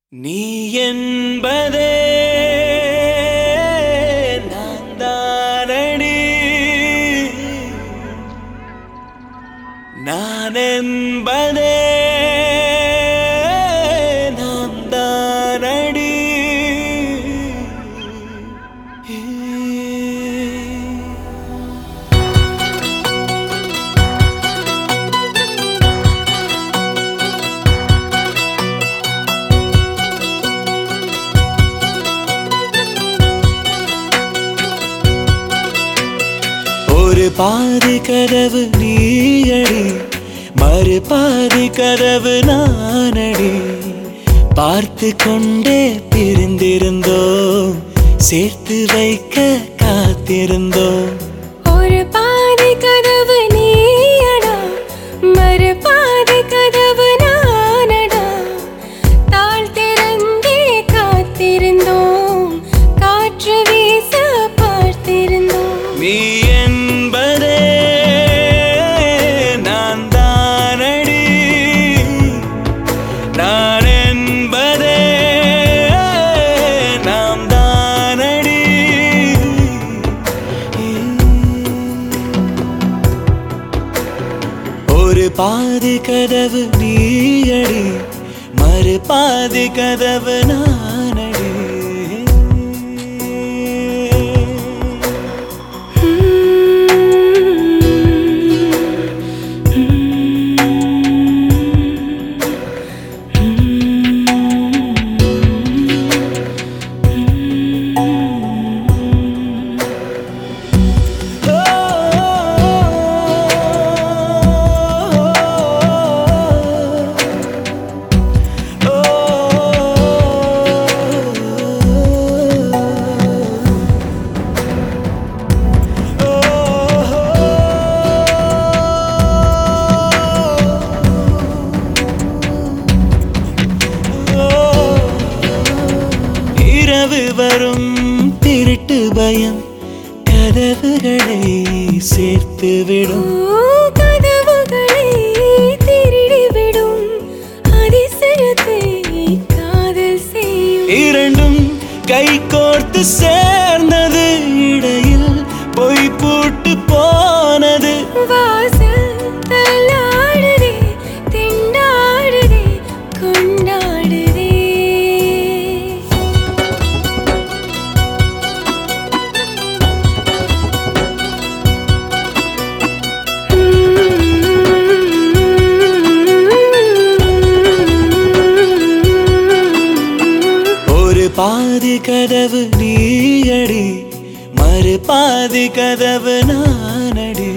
நீ என்பதே நான் தானடி நான் என்பதே நாம் தானடி ஒரு பாதி கதவு நீயடி மறு பாதி கதவு நானடி பார்த்து கொண்டே பிரிந்திருந்தோம் சேர்த்து வைக்க காத்திருந்தோம் ஒரு பாதி கதவு நீயடா மறு பாதி கதவு நானடா தாழ் திறந்தே காத்திருந்தோம் காற்று வீச பார்த்திருந்தோம் நீ என்பதே நான் தானடி நான் என்பதே நாம் தானடி ஒரு பாதி கதவு நீயடி மறு பாதி கதவு நானடி இரவு வரும் திருட்டு பயம் கதவுகளை சேர்த்து விடும் ஓ, கதவுகளை திருடிவிடும் அதிசயத்தை காதல் செய்யும் இரண்டும் கை கோர்த்து சேர்ந்தது இடையில் பொய் பூட்டு போனது வாசல் தள்ளாடுதே திண்டாடுதே கொண்டாடுதே ஒரு பாதி கதவு நீயடி மறு பாதி கதவு நானடி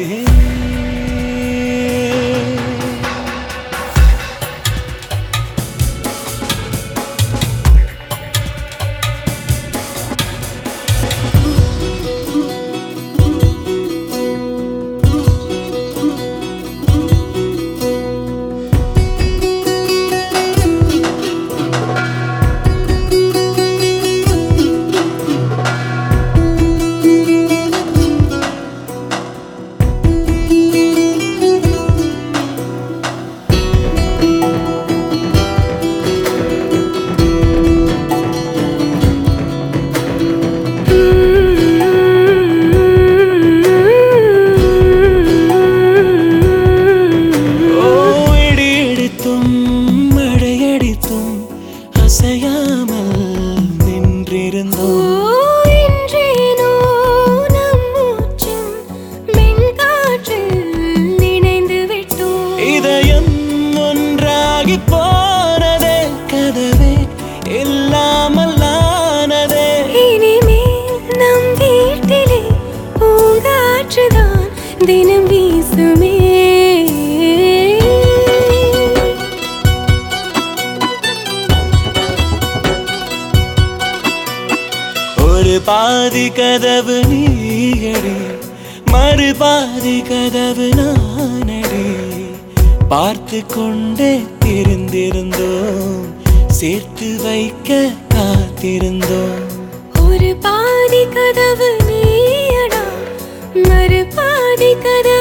ஓ இடி இடித்தும் மழையடித்தும் அசையாமல் நின்றிருந்தோம் ஓ, இன்றேனோ நம் மூச்சும் மென்காற்றில் இணைந்து விட்டோம் இதயம் ஒன்றாகி போனதே கதவே இல்லாமல் ஆனதே இனிமேல் நம் வீட்டிலே பூங்காற்றுதான் தினம் வீசுமே ஒரு பாதி கதவு நீயடி மறு பாதி கதவு நானடி பார்த்து கொண்டே திருந்திருந்தோம் சேர்த்து வைக்க காத்திருந்தோம் ஒரு பாதி கதவு நீயடா மறு பாதி கதவு